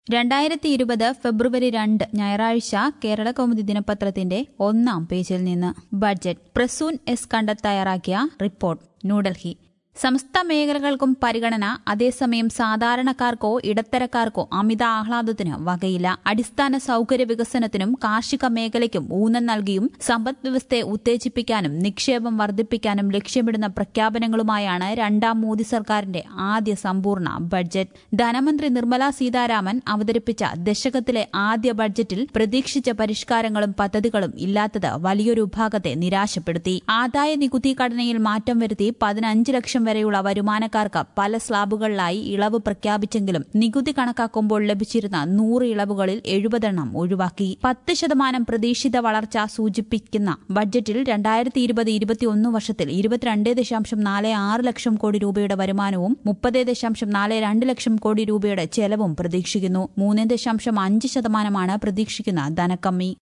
രണ്ടായിരത്തി ഇരുപത് ഫെബ്രുവരി രണ്ട് ഞായറാഴ്ച കേരള കൗമുദി ദിനപത്രത്തിന്റെ ഒന്നാം പേജിൽ നിന്ന് ബഡ്ജറ്റ് പ്രസൂൻ എസ് കണ്ടത്ത് തയ്യാറാക്കിയ റിപ്പോർട്ട് ന്യൂഡൽഹി സമസ്ത മേഖലകൾക്കും പരിഗണന അതേസമയം സാധാരണക്കാർക്കോ ഇടത്തരക്കാർക്കോ അമിത ആഹ്ലാദത്തിന് വകയില്ല അടിസ്ഥാന സൌകര്യ വികസനത്തിനും കാർഷിക മേഖലയ്ക്കും ഊന്നൽ നൽകിയും സമ്പദ് വ്യവസ്ഥയെ ഉത്തേജിപ്പിക്കാനും നിക്ഷേപം വർദ്ധിപ്പിക്കാനും ലക്ഷ്യമിടുന്ന പ്രഖ്യാപനങ്ങളുമായാണ് രണ്ടാം മോദി സർക്കാരിന്റെ ആദ്യ സമ്പൂർണ്ണ ബഡ്ജറ്റ് ധനമന്ത്രി നിർമ്മല സീതാരാമൻ അവതരിപ്പിച്ച ദശകത്തിലെ ആദ്യ ബഡ്ജറ്റിൽ പ്രതീക്ഷിച്ച പരിഷ്കാരങ്ങളും പദ്ധതികളും ഇല്ലാത്തത് വലിയൊരു വിഭാഗത്തെ നിരാശപ്പെടുത്തി ആദായ നികുതി ഘടനയിൽ മാറ്റം വരുത്തി പതിനഞ്ച് ലക്ഷം വരെയുള്ള വരുമാനക്കാർക്ക് പല സ്ലാബുകളിലായി ഇളവ് പ്രഖ്യാപിച്ചെങ്കിലും നികുതി കണക്കാക്കുമ്പോൾ ലഭിച്ചിരുന്ന നൂറ് ഇളവുകളിൽ എഴുപതെണ്ണം ഒഴിവാക്കി പത്ത് ശതമാനം പ്രതീക്ഷിത വളർച്ച സൂചിപ്പിക്കുന്ന ബഡ്ജറ്റിൽ രണ്ടായിരത്തി ഇരുപത് ഇരുപത്തിയൊന്ന് വർഷത്തിൽ ഇരുപത്തിരണ്ട് ദശാംശം നാല് ആറ് ലക്ഷം കോടി രൂപയുടെ വരുമാനവും മുപ്പത് ദശാംശം നാല് രണ്ട് ലക്ഷം കോടി രൂപയുടെ ചെലവും പ്രതീക്ഷിക്കുന്നു മൂന്ന് ദശാംശം അഞ്ച് ശതമാനമാണ് പ്രതീക്ഷിക്കുന്ന ധനക്കമ്മി